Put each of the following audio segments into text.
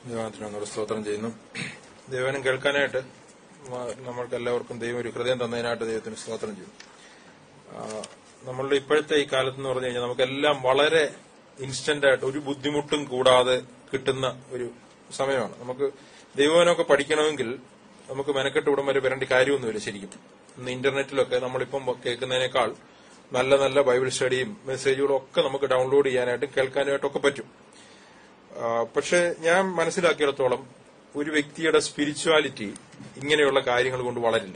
ദൈവത്തിനൊന്നോട് സ്തോത്രം ചെയ്യുന്നു ദൈവനം കേൾക്കാനായിട്ട് മ- നമ്മൾക്ക് എല്ലാവർക്കും ദൈവം ഒരു ഹൃദയം തന്നതിനായിട്ട് ദൈവത്തിന് സ്തോത്രം ചെയ്യും ആ, നമ്മളുടെ ഇപ്പോഴത്തെ ഈ കാലത്ത് എന്ന് പറഞ്ഞു കഴിഞ്ഞാൽ നമുക്കെല്ലാം വളരെ ഇൻസ്റ്റന്റ് ആയിട്ട് ഒരു ബുദ്ധിമുട്ടും കൂടാതെ കിട്ടുന്ന ഒരു സമയമാണ് നമുക്ക് ദൈവവനമൊക്കെ പഠിക്കണമെങ്കിൽ നമുക്ക് മെനക്കെട്ട് ഇവിടം വരെ വരേണ്ട കാര്യമൊന്നുമില്ല ശരിക്കും ഇന്ന് ഇന്റർനെറ്റിലൊക്കെ നമ്മളിപ്പം കേൾക്കുന്നതിനേക്കാൾ നല്ല നല്ല ബൈബിൾ സ്റ്റഡിയും മെസ്സേജുകളും ഒക്കെ നമുക്ക് ഡൗൺലോഡ് ചെയ്യാനായിട്ടും കേൾക്കാനായിട്ടൊക്കെ പറ്റും ആ, പക്ഷെ ഞാൻ മനസ്സിലാക്കിയിടത്തോളം ഒരു വ്യക്തിയുടെ സ്പിരിച്വാലിറ്റി ഇങ്ങനെയുള്ള കാര്യങ്ങൾ കൊണ്ട് വളരില്ല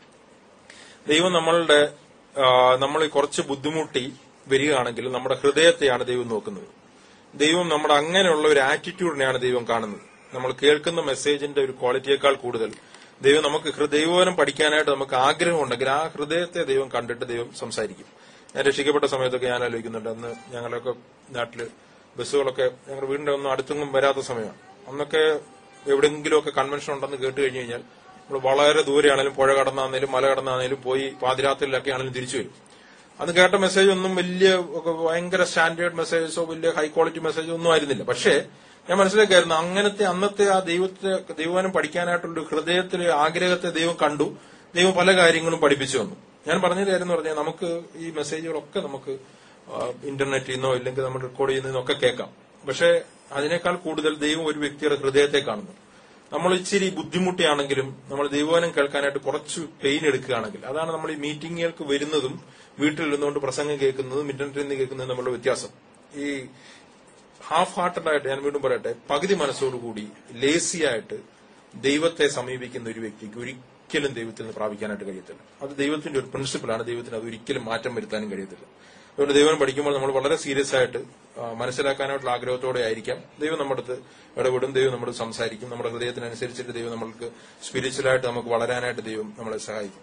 ദൈവം നമ്മളുടെ ആ, നമ്മൾ കുറച്ച് ബുദ്ധിമുട്ടി വരികയാണെങ്കിൽ നമ്മുടെ ഹൃദയത്തെയാണ് ദൈവം നോക്കുന്നത് ദൈവം നമ്മുടെ അങ്ങനെയുള്ള ഒരു ആറ്റിറ്റ്യൂഡിനെയാണ് ദൈവം കാണുന്നത് നമ്മൾ കേൾക്കുന്ന മെസ്സേജിന്റെ ഒരു ക്വാളിറ്റിയേക്കാൾ കൂടുതൽ ദൈവം നമുക്ക് ഹൃ- ദൈവവനം പഠിക്കാനായിട്ട് നമുക്ക് ആഗ്രഹമുണ്ടെങ്കിൽ ആ ഹൃദയത്തെ ദൈവം കണ്ടിട്ട് ദൈവം സംസാരിക്കും ഞാൻ രക്ഷിക്കപ്പെട്ട സമയത്തൊക്കെ ഞാൻ ആലോചിക്കുന്നുണ്ട് അന്ന് ഞങ്ങളൊക്കെ നാട്ടില് ബസ്സുകളൊക്കെ ഞങ്ങളുടെ വീടിന്റെ ഒന്നും അടുത്തൊന്നും വരാത്ത സമയമാണ് അന്നൊക്കെ എവിടെയെങ്കിലുമൊക്കെ കൺവെൻഷൻ ഉണ്ടെന്ന് കേട്ട് കഴിഞ്ഞു കഴിഞ്ഞാൽ നമ്മൾ വളരെ ദൂരെയാണെങ്കിലും പുഴ കടന്നാന്നേലും മല കടന്നാന്നേലും പോയി പാതിരാത്രിയിലൊക്കെ ആണെങ്കിലും തിരിച്ചു വരും അന്ന് കേട്ട മെസ്സേജ് ഒന്നും വലിയ ഒക്കെ ഭയങ്കര സ്റ്റാൻഡേർഡ് മെസ്സേജസോ വലിയ ഹൈ ക്വാളിറ്റി മെസ്സേജോ ഒന്നും ആയിരുന്നില്ല പക്ഷേ ഞാൻ മനസ്സിലാക്കായിരുന്നു അങ്ങനത്തെ അന്നത്തെ ആ ദൈവത്തെ ദൈവനം പഠിക്കാനായിട്ടുള്ള ഹൃദയത്തിലെ ആഗ്രഹത്തെ ദൈവം കണ്ടു ദൈവം പല കാര്യങ്ങളും പഠിപ്പിച്ചു വന്നു ഞാൻ പറഞ്ഞ കാര്യം എന്ന് പറഞ്ഞാൽ നമുക്ക് ഈ മെസ്സേജുകളൊക്കെ നമുക്ക് ആ, ഇന്റർനെറ്റിൽ നിന്നോ ഇല്ലെങ്കിൽ നമ്മൾ റെക്കോർഡ് ചെയ്യുന്നതിനോ ഒക്കെ കേൾക്കാം പക്ഷേ അതിനേക്കാൾ കൂടുതൽ ദൈവം ഒരു വ്യക്തിയുടെ ഹൃദയത്തെ കാണുന്നു നമ്മൾ ഇച്ചിരി ബുദ്ധിമുട്ടിയാണെങ്കിലും നമ്മൾ ദൈവവനം കേൾക്കാനായിട്ട് കുറച്ച് പെയിൻ എടുക്കുകയാണെങ്കിൽ അതാണ് നമ്മൾ ഈ മീറ്റിങ്ങുകൾക്ക് വരുന്നതും വീട്ടിൽ ഇരുന്നുകൊണ്ട് പ്രസംഗം കേൾക്കുന്നതും ഇന്റർനെറ്റിൽ നിന്ന് കേൾക്കുന്നതും തമ്മിലുള്ള വ്യത്യാസം ഈ ഹാഫ് ഹാർട്ടഡ് ആയിട്ട് ഞാൻ വീണ്ടും പറയട്ടെ പകുതി മനസ്സോടുകൂടി ലേസി ആയിട്ട് ദൈവത്തെ സമീപിക്കുന്ന ഒരു വ്യക്തിക്ക് ഒരിക്കലും ദൈവത്തിൽ നിന്ന് പ്രാപിക്കാനായിട്ട് കഴിയത്തില്ല അത് ദൈവത്തിന്റെ ഒരു പ്രിൻസിപ്പിളാണ് ദൈവത്തിന് അത് ഒരിക്കലും മാറ്റം വരുത്താനും കഴിയത്തില്ല അതുകൊണ്ട് ദൈവം പഠിക്കുമ്പോൾ നമ്മൾ വളരെ സീരിയസ് ആയിട്ട് ആ, മനസ്സിലാക്കാനായിട്ടുള്ള ആഗ്രഹത്തോടെ ആയിരിക്കാം ദൈവം നമ്മുടെ അടുത്ത് ഇടപെടും ദൈവം നമ്മുടെ സംസാരിക്കും നമ്മുടെ ഹൃദയത്തിനനുസരിച്ചിട്ട് ദൈവം നമ്മൾക്ക് സ്പിരിച്വലായിട്ട് നമുക്ക് വളരാനായിട്ട് ദൈവം നമ്മളെ സഹായിക്കും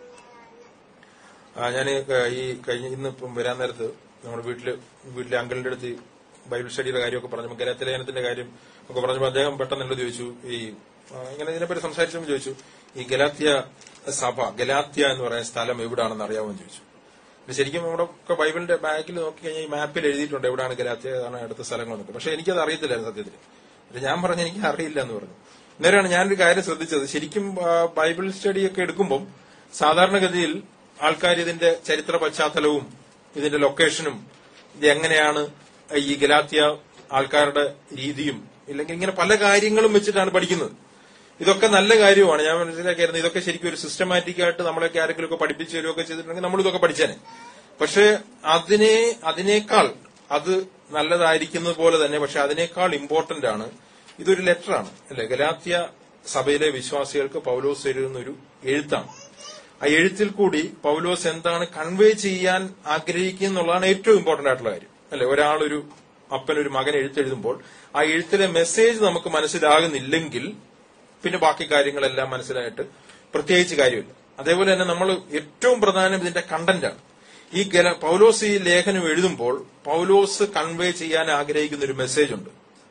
ഞാൻ ഈ കഴിഞ്ഞ ഇന്ന് ഇപ്പം വരാൻ നേരത്ത് നമ്മുടെ വീട്ടില് വീട്ടിലെ അങ്കിളിന്റെ അടുത്ത് ഈ ബൈബിൾ സ്റ്റഡിയുടെ കാര്യമൊക്കെ പറഞ്ഞു ഗലാത്തിലേഖനത്തിന്റെ കാര്യം ഒക്കെ പറഞ്ഞപ്പോൾ അദ്ദേഹം പെട്ടെന്ന് എന്നോട് ചോദിച്ചു ഈ ആ, ഇങ്ങനെ ഇതിനെപ്പറ്റി സംസാരിച്ചപ്പോൾ ചോദിച്ചു ഈ ഗലാത്യ സഭ ഗലാത്യ എന്ന് പറയുന്ന സ്ഥലം എവിടാണെന്ന് അറിയാമെന്ന് ചോദിച്ചു ഇത് ശരിക്കും നമ്മുടെ ഒക്കെ ബൈബിളിന്റെ ബാക്കിൽ നോക്കി കഴിഞ്ഞാൽ ഈ മാപ്പിൽ എഴുതിയിട്ടുണ്ട് എവിടെയാണ് ഗലാത്യ ഏതാണ് അടുത്ത സ്ഥലങ്ങളൊക്കെ പക്ഷെ എനിക്കത് അറിയത്തില്ലായിരുന്നു സത്യത്തിൽ എന്നിട്ട് ഞാൻ പറഞ്ഞു എനിക്ക് അറിയില്ല എന്ന് പറഞ്ഞു നേരെയാണ് ഞാനൊരു കാര്യം ശ്രദ്ധിച്ചത് ശരിക്കും ആ, ബൈബിൾ സ്റ്റഡി ഒക്കെ എടുക്കുമ്പോൾ സാധാരണഗതിയിൽ ആൾക്കാർ ഇതിന്റെ ചരിത്ര പശ്ചാത്തലവും ഇതിന്റെ ലൊക്കേഷനും ഇത് എങ്ങനെയാണ് ഈ ഗലാത്യ ആൾക്കാരുടെ രീതിയും ഇല്ലെങ്കിൽ ഇങ്ങനെ പല കാര്യങ്ങളും വെച്ചിട്ടാണ് പഠിക്കുന്നത് ഇതൊക്കെ നല്ല കാര്യമാണ് ഞാൻ മനസ്സിലാക്കിയായിരുന്നു ഇതൊക്കെ ശരിക്കും ഒരു സിസ്റ്റമാറ്റിക് ആയിട്ട് നമ്മളൊക്കെ ആരെങ്കിലും ഒക്കെ പഠിപ്പിച്ചു തരുമൊക്കെ ചെയ്തിട്ടുണ്ടെങ്കിൽ നമ്മൾ ഇതൊക്കെ പഠിച്ചേനെ പക്ഷെ അതിനെ അതിനേക്കാൾ അത് നല്ലതായിരിക്കുന്നത് പോലെ തന്നെ പക്ഷെ അതിനേക്കാൾ ഇമ്പോർട്ടന്റ് ആണ് ഇതൊരു ലെറ്ററാണ് അല്ലെ ഗലാത്യ സഭയിലെ വിശ്വാസികൾക്ക് പൗലോസ് എഴുതുന്ന ഒരു എഴുത്താണ് ആ എഴുത്തിൽ കൂടി പൗലോസ് എന്താണ് കൺവേ ചെയ്യാൻ ആഗ്രഹിക്കുക എന്നുള്ളതാണ് ഏറ്റവും ഇമ്പോർട്ടന്റ് ആയിട്ടുള്ള കാര്യം അല്ലെ ഒരാളൊരു അപ്പൻ ഒരു മകൻ എഴുത്തെഴുതുമ്പോൾ ആ എഴുത്തിലെ മെസ്സേജ് നമുക്ക് മനസ്സിലാകുന്നില്ലെങ്കിൽ പിന്നെ ബാക്കി കാര്യങ്ങളെല്ലാം മനസ്സിലായിട്ട് പ്രത്യേകിച്ച് കാര്യമില്ല അതേപോലെ തന്നെ നമ്മൾ ഏറ്റവും പ്രധാനം ഇതിന്റെ കണ്ടന്റാണ് ഈ ഗല പൗലോസ് ഈ ലേഖനം എഴുതുമ്പോൾ പൗലോസ് കൺവേ ചെയ്യാൻ ആഗ്രഹിക്കുന്ന ഒരു മെസ്സേജ് ഉണ്ട്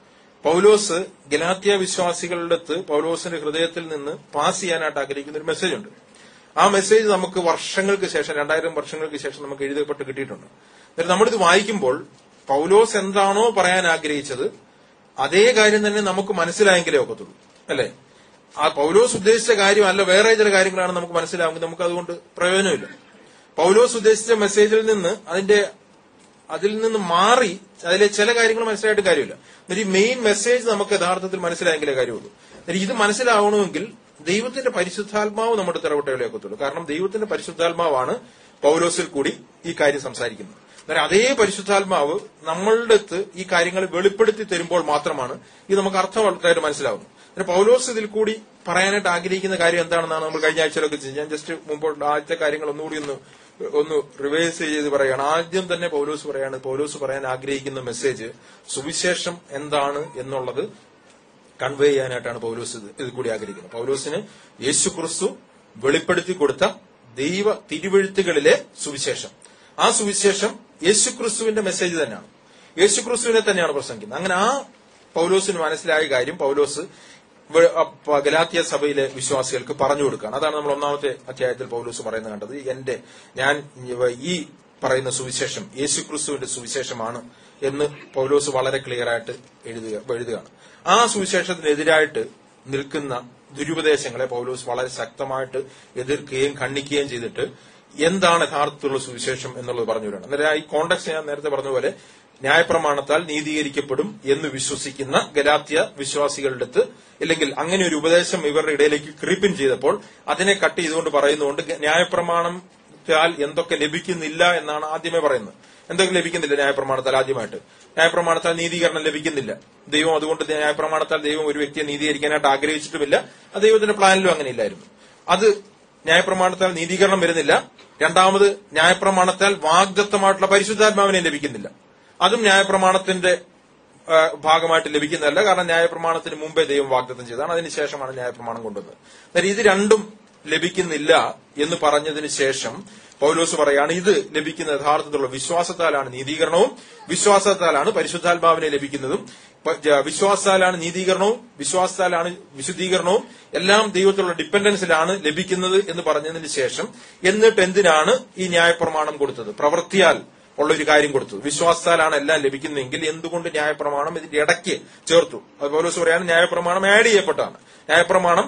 പൗലോസ് ഗലാത്യ വിശ്വാസികളുടെ അടുത്ത് പൗലോസിന്റെ ഹൃദയത്തിൽ നിന്ന് പാസ് ചെയ്യാനായിട്ട് ആഗ്രഹിക്കുന്ന ഒരു മെസ്സേജ് ഉണ്ട് ആ മെസ്സേജ് നമുക്ക് വർഷങ്ങൾക്ക് ശേഷം രണ്ടായിരം വർഷങ്ങൾക്ക് ശേഷം നമുക്ക് എഴുതപ്പെട്ട് കിട്ടിയിട്ടുണ്ട് എന്നിട്ട് നമ്മളിത് വായിക്കുമ്പോൾ പൗലോസ് എന്താണോ പറയാൻ ആഗ്രഹിച്ചത് അതേ കാര്യം തന്നെ നമുക്ക് മനസ്സിലായെങ്കിലേ ഒക്കത്തുള്ളൂ അല്ലേ ആ പൗലോസ് ഉദ്ദേശിച്ച കാര്യമല്ല വേറെ ചില കാര്യങ്ങളാണ് നമുക്ക് മനസ്സിലാവുമെങ്കിൽ നമുക്ക് അതുകൊണ്ട് പ്രയോജനമില്ല പൗലോസ് ഉദ്ദേശിച്ച മെസ്സേജിൽ നിന്ന് അതിന്റെ അതിൽ നിന്ന് മാറി അതിലെ ചില കാര്യങ്ങൾ മനസ്സിലായിട്ട് കാര്യമില്ല എന്നിട്ട് ഈ മെയിൻ മെസ്സേജ് നമുക്ക് യഥാർത്ഥത്തിൽ മനസ്സിലായെങ്കിലേ കാര്യമുള്ളൂ എന്നിട്ട് ഇത് മനസ്സിലാവണമെങ്കിൽ ദൈവത്തിന്റെ പരിശുദ്ധാത്മാവ് നമ്മുടെ തിറവട്ടയിലേ ഒക്കത്തുള്ളൂ കാരണം ദൈവത്തിന്റെ പരിശുദ്ധാത്മാവാണ് പൗലോസിൽ കൂടി ഈ കാര്യം സംസാരിക്കുന്നത് എന്നാൽ അതേ പരിശുദ്ധാത്മാവ് നമ്മളുടെ അടുത്ത് ഈ കാര്യങ്ങൾ വെളിപ്പെടുത്തി തരുമ്പോൾ മാത്രമാണ് ഇത് നമുക്ക് അർത്ഥവത്തായിട്ട് മനസ്സിലാവുന്നത് പിന്നെ പൗലോസ് ഇതിൽ കൂടി പറയാനായിട്ട് ആഗ്രഹിക്കുന്ന കാര്യം എന്താണെന്നാണ് നമ്മൾ കഴിഞ്ഞ ആഴ്ചയിലൊക്കെ ചെയ്തത് ഞാൻ ജസ്റ്റ് മുമ്പോട്ട് ആദ്യത്തെ കാര്യങ്ങൾ ഒന്നുകൂടി ഒന്ന് ഒന്ന് റിവേഴ്സ് ചെയ്ത് പറയുകയാണ് ആദ്യം തന്നെ പൗലോസ് പറയാണ് പൗലോസ് പറയാൻ ആഗ്രഹിക്കുന്ന മെസ്സേജ് സുവിശേഷം എന്താണ് എന്നുള്ളത് കൺവേ ചെയ്യാനായിട്ടാണ് പൗലോസ് ഇത് ഇത് കൂടി ആഗ്രഹിക്കുന്നത് പൗലോസിന് യേശു ക്രിസ്തു വെളിപ്പെടുത്തി കൊടുത്ത ദൈവ തിരുവെഴുത്തുകളിലെ സുവിശേഷം ആ സുവിശേഷം യേശു ക്രിസ്തുവിന്റെ മെസ്സേജ് തന്നെയാണ് യേശു ക്രിസ്തുവിനെ തന്നെയാണ് പ്രസംഗിക്കുന്നത് അങ്ങനെ ആ പൗലോസിന് മനസ്സിലായ കാര്യം പൗലോസ് വ- അപ്പ- ഗലാത്യ സഭയിലെ വിശ്വാസികൾക്ക് പറഞ്ഞു കൊടുക്കുകയാണ് അതാണ് നമ്മൾ ഒന്നാമത്തെ അധ്യായത്തിൽ പൗലോസ് പറയുന്നത് കണ്ടത് എന്റെ ഞാൻ ഈ പറയുന്ന സുവിശേഷം യേശു ക്രിസ്തുവിന്റെ സുവിശേഷമാണ് എന്ന് പൗലോസ് വളരെ ക്ലിയർ ആയിട്ട് എഴുതുക എഴുതുകയാണ് ആ സുവിശേഷത്തിനെതിരായിട്ട് നിൽക്കുന്ന ദുരുപദേശങ്ങളെ പൗലോസ് വളരെ ശക്തമായിട്ട് എതിർക്കുകയും ഖണ്ഡിക്കുകയും ചെയ്തിട്ട് എന്താണ് യഥാർത്ഥത്തിലുള്ള സുവിശേഷം എന്നുള്ളത് പറഞ്ഞു വരികയാണ് അന്നേരം ഈ കോണ്ടക്സ്റ്റ് ഞാൻ നേരത്തെ പറഞ്ഞ പോലെ ന്യായപ്രമാണത്താൽ നീതീകരിക്കപ്പെടും എന്ന് വിശ്വസിക്കുന്ന ഗലാത്യ വിശ്വാസികളുടെ അടുത്ത് ഇല്ലെങ്കിൽ അങ്ങനെ ഒരു ഉപദേശം ഇവരുടെ ഇടയിലേക്ക് ക്രീപ്പിൻ ചെയ്തപ്പോൾ അതിനെ കട്ട് ചെയ്തുകൊണ്ട് പറയുന്നതുകൊണ്ട് ന്യായപ്രമാണത്താൽ എന്തൊക്കെ ലഭിക്കുന്നില്ല എന്നാണ് ആദ്യമേ പറയുന്നത് എന്തൊക്കെ ലഭിക്കുന്നില്ല ന്യായപ്രമാണത്താൽ ആദ്യമായിട്ട് ന്യായപ്രമാണത്താൽ നീതീകരണം ലഭിക്കുന്നില്ല ദൈവം അതുകൊണ്ട് ന്യായപ്രമാണത്താൽ ദൈവം ഒരു വ്യക്തിയെ നീതീകരിക്കാനായിട്ട് ആഗ്രഹിച്ചിട്ടുമില്ല അത് ദൈവത്തിന്റെ പ്ലാനിലും അങ്ങനെ ഇല്ലായിരുന്നു അത് ന്യായപ്രമാണത്താൽ നീതീകരണം വരുന്നില്ല രണ്ടാമത് ന്യായപ്രമാണത്താൽ വാഗ്ദത്തമായിട്ടുള്ള പരിശുദ്ധാത്മാവിനെ ലഭിക്കുന്നില്ല അതും ന്യായപ്രമാണത്തിന്റെ ആ, ഭാഗമായിട്ട് ലഭിക്കുന്നതല്ല കാരണം ന്യായപ്രമാണത്തിന് മുമ്പേ ദൈവം വാഗ്ദത്തം ചെയ്തതാണ് അതിനുശേഷമാണ് ന്യായപ്രമാണം കൊണ്ടുവന്നത് അന്നേരം ഇത് രണ്ടും ലഭിക്കുന്നില്ല എന്ന് പറഞ്ഞതിന് ശേഷം പൗലോസ് പറയാണ് ഇത് ലഭിക്കുന്ന യഥാർത്ഥത്തിലുള്ള വിശ്വാസത്താലാണ് നീതീകരണവും വിശ്വാസത്താലാണ് പരിശുദ്ധാത്മാവിനെ ലഭിക്കുന്നതും പ- ജ- വിശ്വാസത്താലാണ് നീതീകരണവും വിശ്വാസത്താലാണ് വിശുദ്ധീകരണവും എല്ലാം ദൈവത്തിലുള്ള ഡിപ്പെൻഡൻസിലാണ് ലഭിക്കുന്നത് എന്ന് പറഞ്ഞതിന് ശേഷം എന്നിട്ട് എന്തിനാണ് ഈ ന്യായപ്രമാണം കൊടുത്തത് പ്രവൃത്തിയാൽ ഉള്ള ഒരു കാര്യം കൊടുത്തു വിശ്വാസത്താലാണ് എല്ലാം ലഭിക്കുന്നതെങ്കിൽ എന്തുകൊണ്ട് ന്യായപ്രമാണം ഇതിന്റെ ഇടയ്ക്ക് ചേർത്തു അത് പൗലോസ് പറയാണ് ന്യായപ്രമാണം ആഡ് ചെയ്യപ്പെട്ടാണ് ന്യായപ്രമാണം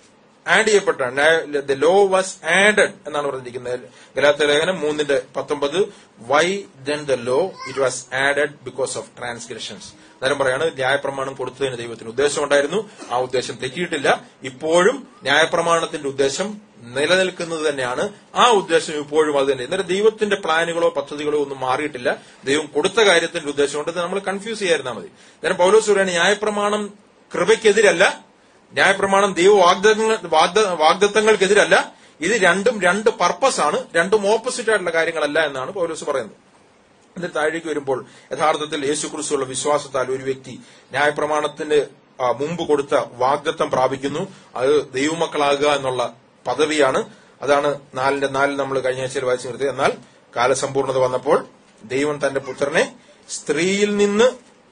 ആഡ് ചെയ്യപ്പെട്ടാണ് ദ ലോ വാസ് ആഡഡ് എന്നാണ് പറഞ്ഞിരിക്കുന്നത് ഗലാത്ത ലേഖനം മൂന്നിന്റെ പത്തൊമ്പത് why then the law it was added because of transgressions നേരം പറയാണ് ന്യായപ്രമാണം കൊടുത്തതിന് ദൈവത്തിന് ഉദ്ദേശം ഉണ്ടായിരുന്നു ആ ഉദ്ദേശം തെറ്റിയിട്ടില്ല ഇപ്പോഴും ന്യായപ്രമാണത്തിന്റെ ഉദ്ദേശം നിലനിൽക്കുന്നത് തന്നെയാണ് ആ ഉദ്ദേശം ഇപ്പോഴും അത് തന്നെ എന്നിട്ട് ദൈവത്തിന്റെ പ്ലാനുകളോ പദ്ധതികളോ ഒന്നും മാറിയിട്ടില്ല ദൈവം കൊടുത്ത കാര്യത്തിന്റെ ഉദ്ദേശം കൊണ്ട് നമ്മൾ കൺഫ്യൂസ് ചെയ്യാതിരുന്നാൽ മതി നേരം പൗലോസ് പറയാണ് ന്യായപ്രമാണം കൃപയ്ക്കെതിരല്ല ന്യായപ്രമാണം ദൈവ വാഗ്ദത്തങ്ങൾ വാഗ്ദ- വാഗ്ദത്തങ്ങൾക്കെതിരല്ല ഇത് രണ്ടും രണ്ട് പർപ്പസ് ആണ് രണ്ടും ഓപ്പോസിറ്റ് ആയിട്ടുള്ള കാര്യങ്ങളല്ല എന്നാണ് പൗലോസ് പറയുന്നത് എന്നിട്ട് താഴേക്ക് വരുമ്പോൾ യഥാർത്ഥത്തിൽ യേശു ക്രിസ്തുള്ള വിശ്വാസത്താൽ ഒരു വ്യക്തി ന്യായപ്രമാണത്തിന് ആ, മുമ്പ് കൊടുത്ത വാഗ്ദത്തം പ്രാപിക്കുന്നു അത് ദൈവമക്കളാകുക എന്നുള്ള പദവിയാണ് അതാണ് നാലിന്റെ നാലിൽ നമ്മൾ കഴിഞ്ഞ ആഴ്ചയിൽ വായിച്ചു നിർത്തിയത് എന്നാൽ കാലസമ്പൂർണത വന്നപ്പോൾ ദൈവം തന്റെ പുത്രനെ സ്ത്രീയിൽ നിന്ന്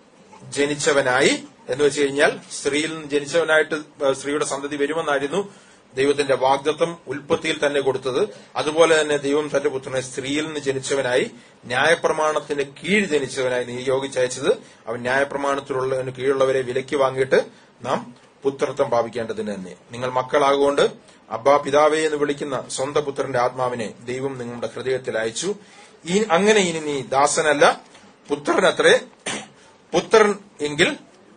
ജനിച്ചവനായി എന്ന് വെച്ച് കഴിഞ്ഞാൽ സ്ത്രീയിൽ നിന്ന് ജനിച്ചവനായിട്ട് ആ, സ്ത്രീയുടെ സന്തതി വരുമെന്നായിരുന്നു ദൈവത്തിന്റെ വാഗ്ദത്തം ഉൽപ്പത്തിയിൽ തന്നെ കൊടുത്തത് അതുപോലെ തന്നെ ദൈവം തന്റെ പുത്രനെ സ്ത്രീയിൽ നിന്ന് ജനിച്ചവനായി ന്യായപ്രമാണത്തിന് കീഴ് ജനിച്ചവനായി നിയോഗിച്ചയച്ചത് അവൻ ന്യായപ്രമാണത്തിലുള്ളതിന് കീഴുള്ളവരെ വിലയ്ക്ക് വാങ്ങിയിട്ട് നാം പുത്രത്വം ഭാവിക്കേണ്ടതിന് തന്നെ നിങ്ങൾ മക്കളാകൊണ്ട് അബ്ബാ പിതാവേ എന്ന് വിളിക്കുന്ന സ്വന്തം പുത്രന്റെ ആത്മാവിനെ ദൈവം നിങ്ങളുടെ ഹൃദയത്തിൽ അയച്ചു ഈ അങ്ങനെ ഇനി നീ ദാസനല്ല പുത്രനത്രേ പുത്രൻ എങ്കിൽ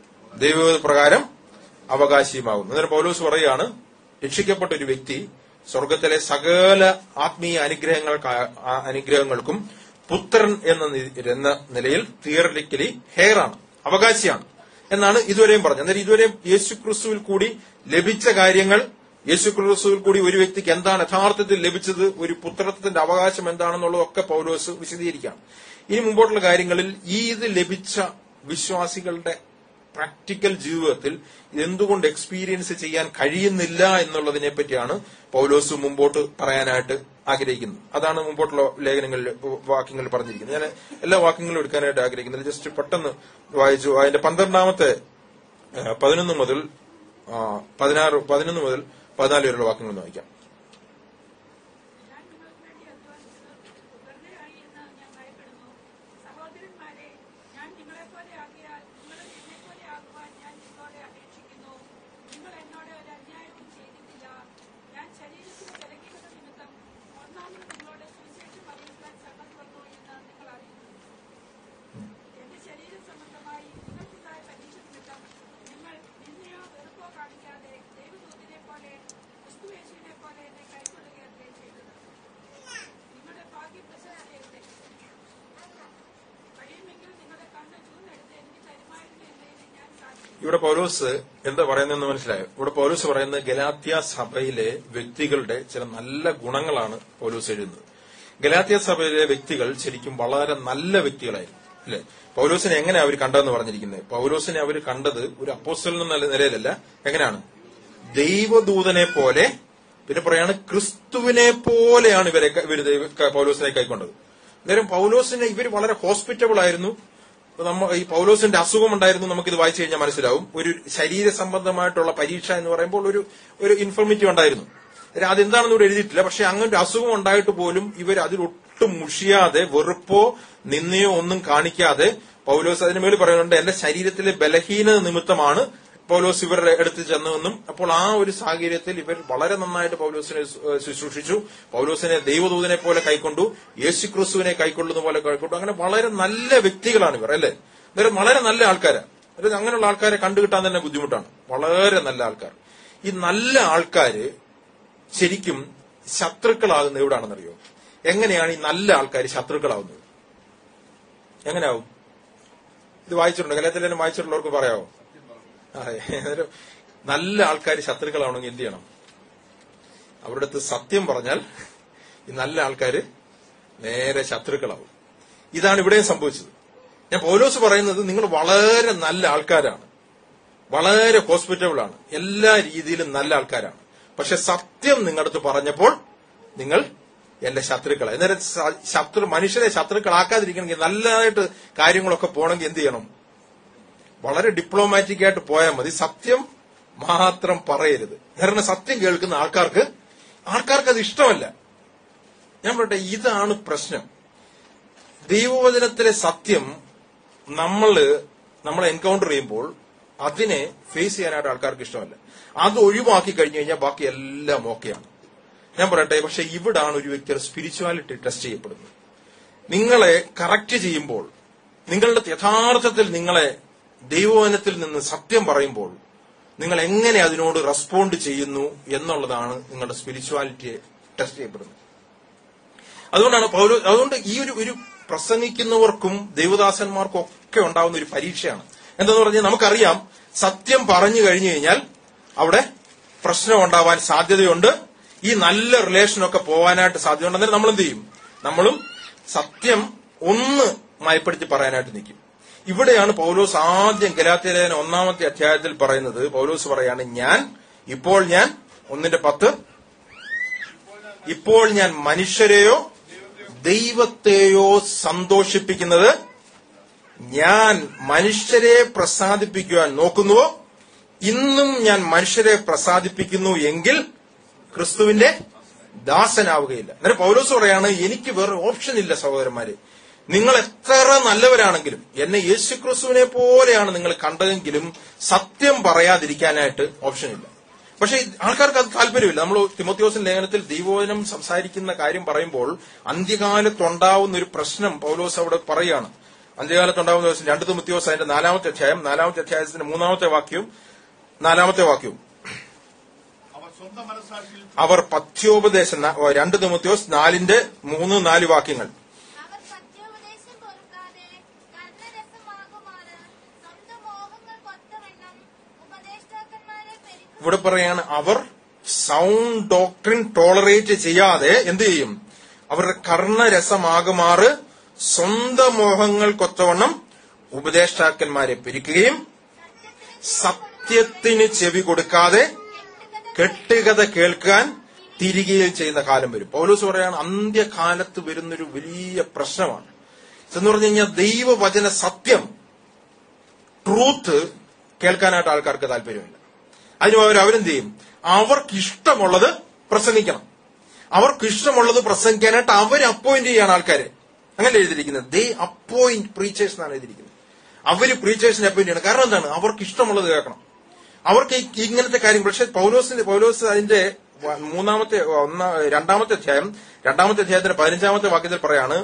ദൈവപ്രകാരം അവകാശിയുമാകുന്നു അന്നേരം പൗലോസ് പറയുകയാണ് രക്ഷിക്കപ്പെട്ട ഒരു വ്യക്തി സ്വർഗത്തിലെ സകല ആത്മീയ അനുഗ്രഹങ്ങൾക്ക് അനുഗ്രഹങ്ങൾക്കും പുത്രൻ എന്ന നി- എന്ന നിലയിൽ തിയറിക്കലി ഹെയറാണ് അവകാശിയാണ് എന്നാണ് ഇതുവരെയും പറഞ്ഞത് അന്നേരം ഇതുവരെയും യേശു ക്രിസ്തുവിൽ കൂടി ലഭിച്ച കാര്യങ്ങൾ യേശു ക്രിസ്തുവിൽ കൂടി ഒരു വ്യക്തിക്ക് എന്താണ് യഥാർത്ഥത്തിൽ ലഭിച്ചത് ഒരു പുത്രത്വത്തിന്റെ അവകാശം എന്താണെന്നുള്ളതൊക്കെ പൗലോസ് വിശദീകരിക്കാം ഇനി മുമ്പോട്ടുള്ള കാര്യങ്ങളിൽ ഈ ഇത് ലഭിച്ച വിശ്വാസികളുടെ പ്രാക്ടിക്കൽ ജീവിതത്തിൽ എന്തുകൊണ്ട് എക്സ്പീരിയൻസ് ചെയ്യാൻ കഴിയുന്നില്ല എന്നുള്ളതിനെ പറ്റിയാണ് പൗലോസ് മുമ്പോട്ട് പറയാനായിട്ട് ആഗ്രഹിക്കുന്നത് അതാണ് മുമ്പോട്ടുള്ള ലേഖനങ്ങളിൽ വാക്യങ്ങളിൽ പറഞ്ഞിരിക്കുന്നത് ഞാൻ എല്ലാ വാക്യങ്ങളും എടുക്കാനായിട്ട് ആഗ്രഹിക്കുന്നത് ജസ്റ്റ് പെട്ടെന്ന് വായിച്ചു അതിന്റെ പന്ത്രണ്ടാമത്തെ ആ, പതിനൊന്ന് മുതൽ ആ, പതിനാറ് പതിനൊന്ന് മുതൽ പതിനാല് വരെയുള്ള വാക്യങ്ങൾ ഒന്ന് വായിക്കാം ഞാൻ നിങ്ങൾക്ക് വേണ്ടി അധ്വാനിച്ചത് വെറുതെയായി എന്ന് ഞാൻ ഭയപ്പെടുന്നു സഹോദരന്മാരെ ഞാൻ നിങ്ങളെപ്പോലെ ആകിയാൽ നിങ്ങൾ എന്നെപ്പോലെ ആകുവാൻ ഞാൻ നിങ്ങളോട് അപേക്ഷിക്കുന്നു നിങ്ങൾ എന്നോട് ഒരു അന്യായവും ചെയ്തിട്ടില്ല ഞാൻ ശരീരത്തിന് വിലക്കിയത് നിമിത്തം ഒന്നാമത് നിങ്ങളോട് സുവിശേഷം അറിയിക്കാൻ സമ്മതം വന്നു എന്ന് നിങ്ങൾ അറിയുന്നു എന്റെ ശരീര സംബന്ധമായി നിങ്ങൾക്കുണ്ടായ പരീക്ഷ നിമിത്തം നിങ്ങൾ നിന്നെയോ വെറുപ്പോ കാണിക്കാതെ ദൈവദൂതിനെ പോലെ ക്രിസ്തുയേശുവിനെ പോലെ എന്നെ കൈക്കൊള്ളുകയല്ലേ ചെയ്തത് നിങ്ങളുടെ ഭാഗ്യം പ്രശസ്തിയല്ലേ കഴിയുമെങ്കിൽ നിങ്ങളുടെ കണ്ണ് ചൂന്നെടുത്ത് എനിക്ക് തരുമായിരുന്നു എന്നതിന് ഞാൻ സാക്ഷി ഇവിടെ പൗലോസ് എന്താ പറയുന്നതെന്ന് മനസ്സിലായോ ഇവിടെ പൗലോസ് പറയുന്നത് ഗലാത്യ സഭയിലെ വ്യക്തികളുടെ ചില നല്ല ഗുണങ്ങളാണ് പൗലോസ് എഴുതുന്നത് ഗലാത്യ സഭയിലെ വ്യക്തികൾ ശരിക്കും വളരെ നല്ല വ്യക്തികളായിരുന്നു അല്ലെ പൗലോസിനെ എങ്ങനെ അവർ കണ്ടതെന്ന് പറഞ്ഞിരിക്കുന്നത് പൗലോസിനെ അവർ കണ്ടത് ഒരു അപ്പോസ്റ്റൽ എന്ന നിലയിലല്ല എങ്ങനെയാണ് ദൈവദൂതനെ പോലെ പിന്നെ പറയാണ് ക്രിസ്തുവിനെ പോലെയാണ് ഇവരെ ഇവർ ദൈവ- പൗലോസിനെ കൈക്കൊണ്ടത് അന്നേരം പൗലോസിനെ ഇവർ വളരെ ഹോസ്പിറ്റബിൾ ആയിരുന്നു ഇപ്പൊ നമ്മ ഈ പൗലോസിന്റെ അസുഖം ഉണ്ടായിരുന്നു നമുക്കിത് വായിച്ചു കഴിഞ്ഞാൽ മനസ്സിലാവും ഒരു ശരീര സംബന്ധമായിട്ടുള്ള പരീക്ഷ എന്ന് പറയുമ്പോൾ ഒരു ഒരു ഇൻഫർമിറ്റി ഉണ്ടായിരുന്നു അന്നേരം അതെന്താണെന്ന് ഇവിടെ എഴുതിയിട്ടില്ല പക്ഷെ അങ്ങനെ ഒരു അസുഖം ഉണ്ടായിട്ട് പോലും ഇവർ അതിലൊട്ടും മുഷിയാതെ വെറുപ്പോ നിന്നയോ ഒന്നും കാണിക്കാതെ പൗലോസ് അതിന് മേളിൽ പറയുന്നുണ്ട് എന്റെ ശരീരത്തിലെ ബലഹീനത നിമിത്തമാണ് പൗലോസ് ഇവരുടെ അടുത്ത് ചെന്നതെന്നും അപ്പോൾ ആ ഒരു സാഹചര്യത്തിൽ ഇവർ വളരെ നന്നായിട്ട് പൗലോസിനെ ശു- ഏഹ് ശുശ്രൂഷിച്ചു പൗലോസിനെ ദൈവദൂതനെ പോലെ കൈക്കൊണ്ടു യേശുക്രിസ്തുവിനെ കൈക്കൊള്ളുന്ന പോലെ കൈക്കൊണ്ടു അങ്ങനെ വളരെ നല്ല വ്യക്തികളാണ് ഇവർ അല്ലേ അന്നേരം വളരെ നല്ല ആൾക്കാരാണ് അതായത് അങ്ങനെയുള്ള ആൾക്കാരെ കണ്ടുകിട്ടാൻ തന്നെ ബുദ്ധിമുട്ടാണ് വളരെ നല്ല ആൾക്കാർ ഈ നല്ല ആൾക്കാര് ശരിക്കും ശത്രുക്കളാകുന്നത് എവിടാണെന്നറിയോ എങ്ങനെയാണ് ഈ നല്ല ആൾക്കാർ ശത്രുക്കളാവുന്നത് എങ്ങനെയാവും ഇത് വായിച്ചിട്ടുണ്ട് കലത്തിലും വായിച്ചിട്ടുള്ളവർക്ക് പറയാവോ അതെ അന്നേരം നല്ല ആൾക്കാർ ശത്രുക്കളാവണമെങ്കിൽ എന്ത് ചെയ്യണം അവരുടെ അടുത്ത് സത്യം പറഞ്ഞാൽ ഈ നല്ല ആൾക്കാര് നേരെ ശത്രുക്കളാവും ഇതാണ് ഇവിടെയും സംഭവിച്ചത് ഞാൻ പൗലോസ് പറയുന്നത് നിങ്ങൾ വളരെ നല്ല ആൾക്കാരാണ് വളരെ ഹോസ്പിറ്റബിൾ ആണ് എല്ലാ രീതിയിലും നല്ല ആൾക്കാരാണ് പക്ഷെ സത്യം നിങ്ങളുടെ അടുത്ത് പറഞ്ഞപ്പോൾ നിങ്ങൾ എന്റെ ശത്രുക്കളെ അന്നേരം സ- ശത്രു മനുഷ്യരെ ശത്രുക്കളാക്കാതിരിക്കണമെങ്കിൽ നല്ലതായിട്ട് കാര്യങ്ങളൊക്കെ പോകണമെങ്കിൽ എന്ത് ചെയ്യണം വളരെ ഡിപ്ലോമാറ്റിക് ആയിട്ട് പോയാൽ മതി സത്യം മാത്രം പറയരുത് കാരണം സത്യം കേൾക്കുന്ന ആൾക്കാർക്ക് ആൾക്കാർക്ക് അത് ഇഷ്ടമല്ല ഞാൻ പറയട്ടെ ഇതാണ് പ്രശ്നം ദൈവവചനത്തിലെ സത്യം നമ്മള് നമ്മൾ എൻകൗണ്ടർ ചെയ്യുമ്പോൾ അതിനെ ഫേസ് ചെയ്യാനായിട്ട് ആൾക്കാർക്ക് ഇഷ്ടമല്ല അത് ഒഴിവാക്കി കഴിഞ്ഞു കഴിഞ്ഞാൽ ബാക്കി എല്ലാം ഓക്കെയാണ് ഞാൻ പറയട്ടെ പക്ഷെ ഇവിടാണ് ഒരു വ്യക്തിയുടെ സ്പിരിച്വാലിറ്റി ടെസ്റ്റ് ചെയ്യപ്പെടുന്നത് നിങ്ങളെ കറക്റ്റ് ചെയ്യുമ്പോൾ നിങ്ങളുടെ യഥാർത്ഥത്തിൽ നിങ്ങളെ ദൈവവചനത്തിൽ നിന്ന് സത്യം പറയുമ്പോൾ നിങ്ങൾ എങ്ങനെ അതിനോട് റെസ്പോണ്ട് ചെയ്യുന്നു എന്നുള്ളതാണ് നിങ്ങളുടെ സ്പിരിച്വാലിറ്റിയെ ടെസ്റ്റ് ചെയ്യപ്പെടുന്നത് അതുകൊണ്ടാണ് പൗരോ അതുകൊണ്ട് ഈ ഒരു ഒരു പ്രസംഗിക്കുന്നവർക്കും ദൈവദാസന്മാർക്കും ഒക്കെ ഉണ്ടാവുന്ന ഒരു പരീക്ഷയാണ് എന്തെന്ന് പറഞ്ഞാൽ നമുക്കറിയാം സത്യം പറഞ്ഞു കഴിഞ്ഞു കഴിഞ്ഞാൽ അവിടെ പ്രശ്നം ഉണ്ടാവാൻ സാധ്യതയുണ്ട് ഈ നല്ല റിലേഷനൊക്കെ പോവാനായിട്ട് സാധ്യതയുണ്ട് അന്നേരം നമ്മൾ എന്ത് ചെയ്യും നമ്മളും സത്യം ഒന്ന് മയപ്പെടുത്തി പറയാനായിട്ട് നിൽക്കും ഇവിടെയാണ് പൗലോസ് ആദ്യം ഗലാത്യലേഖന ഒന്നാമത്തെ അധ്യായത്തിൽ പറയുന്നത് പൗലോസ് പറയാണ് ഞാൻ ഇപ്പോൾ ഞാൻ ഒന്നിന്റെ പത്ത് ഇപ്പോൾ ഞാൻ മനുഷ്യരെയോ ദൈവത്തെയോ സന്തോഷിപ്പിക്കുന്നത് ഞാൻ മനുഷ്യരെ പ്രസാദിപ്പിക്കുവാൻ നോക്കുന്നുവോ ഇന്നും ഞാൻ മനുഷ്യരെ പ്രസാദിപ്പിക്കുന്നു എങ്കിൽ ക്രിസ്തുവിന്റെ ദാസനാവുകയില്ല അന്നേരം പൗലോസ് പറയാണ് എനിക്ക് വേറെ ഓപ്ഷൻ ഇല്ല സഹോദരന്മാരെ നിങ്ങൾ എത്ര നല്ലവരാണെങ്കിലും എന്നെ യേശു ക്രിസ്തുവിനെ പോലെയാണ് നിങ്ങൾ കണ്ടതെങ്കിലും സത്യം പറയാതിരിക്കാനായിട്ട് ഓപ്ഷൻ ഇല്ല പക്ഷേ ആൾക്കാർക്ക് അത് താല്പര്യമില്ല നമ്മൾ തിമോത്യോസിൻ ലേഖനത്തിൽ ദൈവോചനം സംസാരിക്കുന്ന കാര്യം പറയുമ്പോൾ അന്ത്യകാലത്തുണ്ടാവുന്ന ഒരു പ്രശ്നം പൗലോസ് അവിടെ പറയാണ് അന്ത്യകാലത്തുണ്ടാവുന്ന ദിവസം രണ്ട് തിമോത്യോസ് അതിന്റെ നാലാമത്തെ അധ്യായം നാലാമത്തെ അധ്യായത്തിന്റെ മൂന്നാമത്തെ വാക്യവും നാലാമത്തെ വാക്യവും അവർ സ്വന്തം മനസ്സാക്ഷിയിൽ അവർ പഥ്യോപദേശം ന- രണ്ട് തിമോത്യോസ് നാലിന്റെ മൂന്ന് നാല് വാക്യങ്ങൾ അവർ സത്യോപദേശം പൊറുക്കാതെ കർണരസമാകുമാറ് സ്വന്തം മോഹങ്ങൾക്കൊത്തവണ്ണം ഉപദേഷ്ടാക്കന്മാരെ പെരുക്കും ഇവിടെ പറയാണ് അവർ സൗണ്ട് ഡോക്ട്രിൻ ടോളറേറ്റ് ചെയ്യാതെ എന്ത് ചെയ്യും അവരുടെ കർണരസമാകുമാറ് സ്വന്തം മോഹങ്ങൾക്കൊത്തവണ്ണം ഉപദേഷ്ടാക്കന്മാരെ പിരിക്കുകയും സത്യത്തിന് ചെവി കൊടുക്കാതെ കെട്ടുകഥ കേൾക്കാൻ തിരികെയും ചെയ്യുന്ന കാലം വരും പൗലോസ് പറയാണ് അന്ത്യകാലത്ത് വരുന്നൊരു വലിയ പ്രശ്നമാണ് എന്ന് പറഞ്ഞു കഴിഞ്ഞാൽ ദൈവവചന സത്യം ട്രൂത്ത് കേൾക്കാനായിട്ട് ആൾക്കാർക്ക് താല്പര്യമില്ല അതിന് പകരം അവരെന്ത് ചെയ്യും അവർക്ക് ഇഷ്ടമുള്ളത് പ്രസംഗിക്കണം അവർക്ക് ഇഷ്ടമുള്ളത് പ്രസംഗിക്കാനായിട്ട് അവർ അപ്പോയിന്റ് ചെയ്യാണ് ആൾക്കാരെ അങ്ങനെ എഴുതിയിരിക്കുന്നത് ദേ അപ്പോയിന്റ് പ്രീച്ചേഴ്സ് എന്നാണ് എഴുതിയിരിക്കുന്നത് അവര് പ്രീച്ചേഴ്സിനെ അപ്പോയിന്റ് ചെയ്യണം കാരണം എന്താണ് അവർക്ക് ഇഷ്ടമുള്ളത് കേൾക്കണം അവർക്ക് ഈ- ഇങ്ങനത്തെ കാര്യം പക്ഷെ പൗലോസിന്റെ പൗലോസ് അതിന്റെ വ- മൂന്നാമത്തെ ഒന്നാ രണ്ടാമത്തെ അധ്യായം രണ്ടാമത്തെ അധ്യായത്തിന്റെ പതിനഞ്ചാമത്തെ വാക്യത്തിൽ പറയാണ്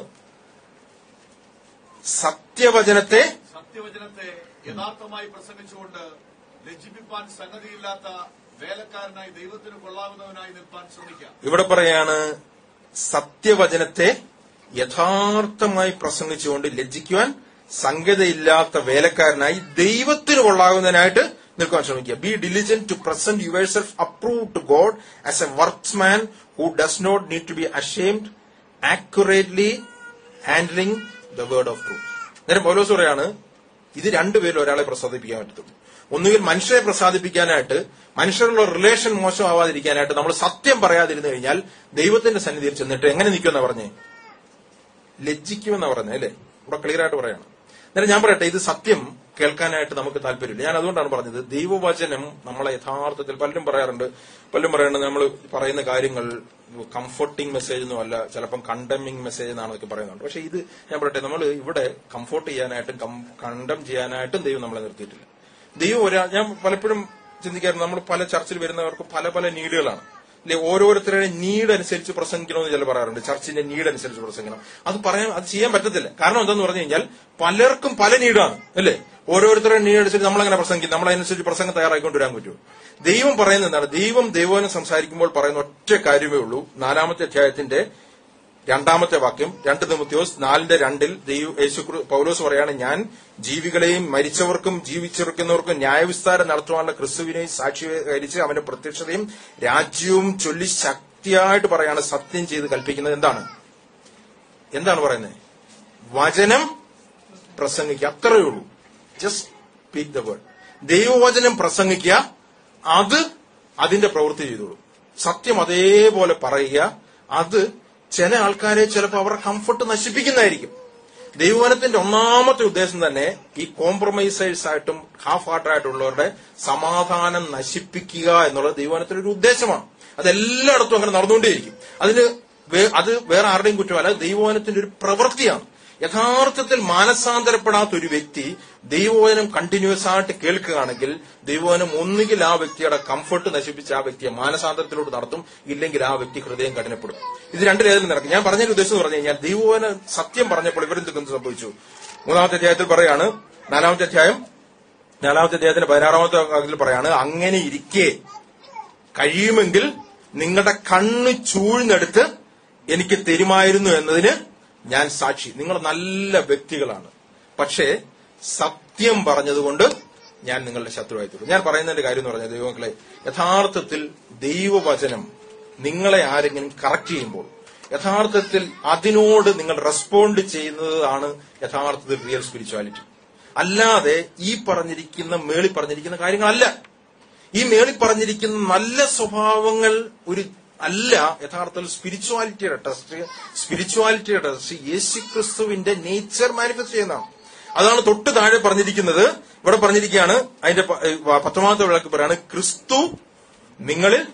സത്യവചനത്തെ സത്യവചനത്തെ യഥാർത്ഥമായി പ്രസംഗിച്ചുകൊണ്ട് ലജ്ജിപ്പിപ്പാൻ സംഗതിയില്ലാത്ത വേലക്കാരനായി ദൈവത്തിന് കൊള്ളാവുന്നവനായി നിൽപ്പാൻ ശ്രമിക്കാം ഇവിടെ പറയാണ് സത്യവചനത്തെ യഥാർത്ഥമായി പ്രസംഗിച്ചുകൊണ്ട് ലജ്ജിക്കുവാൻ സംഗതയില്ലാത്ത വേലക്കാരനായി ദൈവത്തിന് കൊള്ളാകുന്നതിനായിട്ട് നിൽക്കാൻ ശ്രമിക്കുക be diligent to present yourself approve to God as a workman who does not need to be ashamed accurately handling the word of truth നേരം പൗലോസ് പറയാണ് ഇത് രണ്ടുപേരിൽ ഒരാളെ പ്രസാദിപ്പിക്കാൻ പറ്റത്തുള്ളൂ ഒന്നുകിൽ മനുഷ്യരെ പ്രസാദിപ്പിക്കാനായിട്ട് മനുഷ്യരുടെ റിലേഷൻ മോശമാവാതിരിക്കാനായിട്ട് നമ്മൾ സത്യം പറയാതിരുന്നു കഴിഞ്ഞാൽ ദൈവത്തിന്റെ സന്നിധിയിൽ ചെന്നിട്ട് എങ്ങനെ നിൽക്കുമെന്നാ പറഞ്ഞേ ലജ്ജിക്കുമെന്നാ പറഞ്ഞേ അല്ലേ ഇവിടെ ക്ലിയർ ആയിട്ട് പറയണം അന്നേരം ഞാൻ പറയട്ടെ ഇത് സത്യം കേൾക്കാനായിട്ട് നമുക്ക് താല്പര്യമില്ല ഞാൻ അതുകൊണ്ടാണ് പറഞ്ഞത് ദൈവവചനം നമ്മളെ യഥാർത്ഥത്തിൽ പലരും പറയാറുണ്ട് പലരും പറയുന്നത് നമ്മൾ പറയുന്ന കാര്യങ്ങൾ കംഫർട്ടിംഗ് മെസ്സേജ് ഒന്നും അല്ല ചിലപ്പം കണ്ടമിങ് മെസ്സേജ് എന്നാണൊക്കെ പറയുന്നുണ്ട് പക്ഷെ ഇത് ഞാൻ പറയട്ടെ നമ്മൾ ഇവിടെ കംഫോർട്ട് ചെയ്യാനായിട്ടും കണ്ടം ചെയ്യാനായിട്ടും ദൈവം നമ്മളെ നിർത്തിയിട്ടില്ല ദൈവം ഒരാ ഞാൻ പലപ്പോഴും ചിന്തിക്കാറുണ്ട് നമ്മൾ പല ചർച്ചിൽ വരുന്നവർക്ക് പല പല നീഡുകളാണ് അല്ലെ ഓരോരുത്തരുടെ നീഡ് അനുസരിച്ച് പ്രസംഗിക്കണമെന്ന് ചില പറയാറുണ്ട് ചർച്ചിന്റെ നീഡ് അനുസരിച്ച് പ്രസംഗിക്കണം അത് പറയാൻ അത് ചെയ്യാൻ പറ്റത്തില്ല കാരണം എന്താന്ന് പറഞ്ഞു കഴിഞ്ഞാൽ പലർക്കും പല നീഡാണ് അല്ലേ ഓരോരുത്തരുടെ നീഡ് അനുസരിച്ച് നമ്മളെങ്ങനെ പ്രസംഗിക്കും നമ്മളതിനനുസരിച്ച് പ്രസംഗം തയ്യാറായിക്കൊണ്ട് വരാൻ പറ്റുമോ ദൈവം പറയുന്നത് എന്താണ് ദൈവം ദൈവനെ സംസാരിക്കുമ്പോൾ പറയുന്ന ഒറ്റ കാര്യമേ ഉള്ളൂ നാലാമത്തെ അധ്യായത്തിന്റെ രണ്ടാമത്തെ വാക്യം രണ്ട് തിമുത്തിയോസ് നാലിന്റെ രണ്ടിൽ ദൈവ യേശു ക്രി- പൗലോസ് പറയാണ് ഞാൻ ജീവികളെയും മരിച്ചവർക്കും ജീവിച്ചിരിക്കുന്നവർക്കും ന്യായവിസ്താരം നടത്തുവാനുള്ള ക്രിസ്തുവിനെയും സാക്ഷീകരിച്ച് അവന്റെ പ്രത്യക്ഷതയും രാജ്യവും ചൊല്ലി ശക്തിയായിട്ട് പറയാണ് സത്യം ചെയ്ത് കൽപ്പിക്കുന്നത് എന്താണ് എന്താണ് പറയുന്നത് വചനം പ്രസംഗിക്കുക അത്രയേ ഉള്ളൂ ജസ്റ്റ് സ്പീക്ക് ദ വേർഡ് ദൈവവചനം പ്രസംഗിക്കുക അത് അതിന്റെ പ്രവൃത്തി ചെയ്തോളൂ സത്യം അതേപോലെ പറയുക അത് ചില ആൾക്കാരെ ചിലപ്പോൾ അവരുടെ കംഫർട്ട് നശിപ്പിക്കുന്നതായിരിക്കും ദൈവവനത്തിന്റെ ഒന്നാമത്തെ ഉദ്ദേശം തന്നെ ഈ കോംപ്രമൈസേഴ്സ് ആയിട്ടും ഹാഫ് ഹാർട്ടായിട്ടുള്ളവരുടെ സമാധാനം നശിപ്പിക്കുക എന്നുള്ളത് ദൈവവനത്തിന്റെ ഒരു ഉദ്ദേശമാണ് അത് എല്ലായിടത്തും അങ്ങനെ നടന്നുകൊണ്ടേയിരിക്കും അതിന് വേ- അത് വേറെ ആരുടെയും കുറ്റമല്ല അത് ദൈവവനത്തിന്റെ ഒരു പ്രവൃത്തിയാണ് യഥാർത്ഥത്തിൽ മാനസാന്തരപ്പെടാത്ത ഒരു വ്യക്തി ദൈവവചനം കണ്ടിന്യൂസ് ആയിട്ട് കേൾക്കുകയാണെങ്കിൽ ദൈവവചനം ഒന്നുകിൽ ആ വ്യക്തിയുടെ കംഫർട്ട് നശിപ്പിച്ച് ആ വ്യക്തിയെ മാനസാന്തരത്തിലോട്ട് നടത്തും ഇല്ലെങ്കിൽ ആ വ്യക്തി ഹൃദയം കഠിനപ്പെടും ഇത് രണ്ട് രീതിയിൽ നടക്കും ഞാൻ പറഞ്ഞൊരു ഉദ്ദേശം എന്ന് പറഞ്ഞു കഴിഞ്ഞാൽ ദൈവവചനം സത്യം പറഞ്ഞപ്പോൾ ഇവരെന്തൊക്കെ സംഭവിച്ചു മൂന്നാമത്തെ അധ്യായത്തിൽ പറയാണ് നാലാമത്തെ അധ്യായം നാലാമത്തെ അധ്യായത്തിന്റെ പതിനാറാമത്തെ വാക്യത്തിൽ പറയാണ് അങ്ങനെ ഇരിക്കെ കഴിയുമെങ്കിൽ നിങ്ങളുടെ കണ്ണ് ചൂഴ്ന്നെടുത്ത് എനിക്ക് തരുമായിരുന്നു എന്നതിന് ഞാൻ സാക്ഷി നിങ്ങൾ നല്ല വ്യക്തികളാണ് പക്ഷേ സത്യം പറഞ്ഞതുകൊണ്ട് ഞാൻ നിങ്ങളുടെ ശത്രുവായി തീർന്നു ഞാൻ പറയുന്നതിന്റെ കാര്യം എന്ന് പറഞ്ഞാൽ ദൈവമക്കളെ യഥാർത്ഥത്തിൽ ദൈവവചനം നിങ്ങളെ ആരെങ്കിലും കറക്റ്റ് ചെയ്യുമ്പോൾ യഥാർത്ഥത്തിൽ അതിനോട് നിങ്ങൾ റെസ്പോണ്ട് ചെയ്യുന്നതാണ് യഥാർത്ഥത്തിൽ റിയൽ സ്പിരിച്വാലിറ്റി അല്ലാതെ ഈ പറഞ്ഞിരിക്കുന്ന മേളി പറഞ്ഞിരിക്കുന്ന കാര്യങ്ങളല്ല ഈ മേളി പറഞ്ഞിരിക്കുന്ന നല്ല സ്വഭാവങ്ങൾ ഒരു അല്ല യഥാർത്ഥത്തിൽ സ്പിരിച്വാലിറ്റിയുടെ ടെസ്റ്റ് സ്പിരിച്വാലിറ്റിയുടെ ടെസ്റ്റ് യേശു ക്രിസ്തുവിന്റെ നേച്ചർ മാനിഫെസ്റ്റ് ചെയ്യുന്നതാണ് അതാണ് തൊട്ട് താഴെ പറഞ്ഞിരിക്കുന്നത് ഇവിടെ പറഞ്ഞിരിക്കുകയാണ് അതിന്റെ പ- ഏ, പത്താമത്തെ വിളക്ക് പറയാണ് ക്രിസ്തു നിങ്ങളിൽ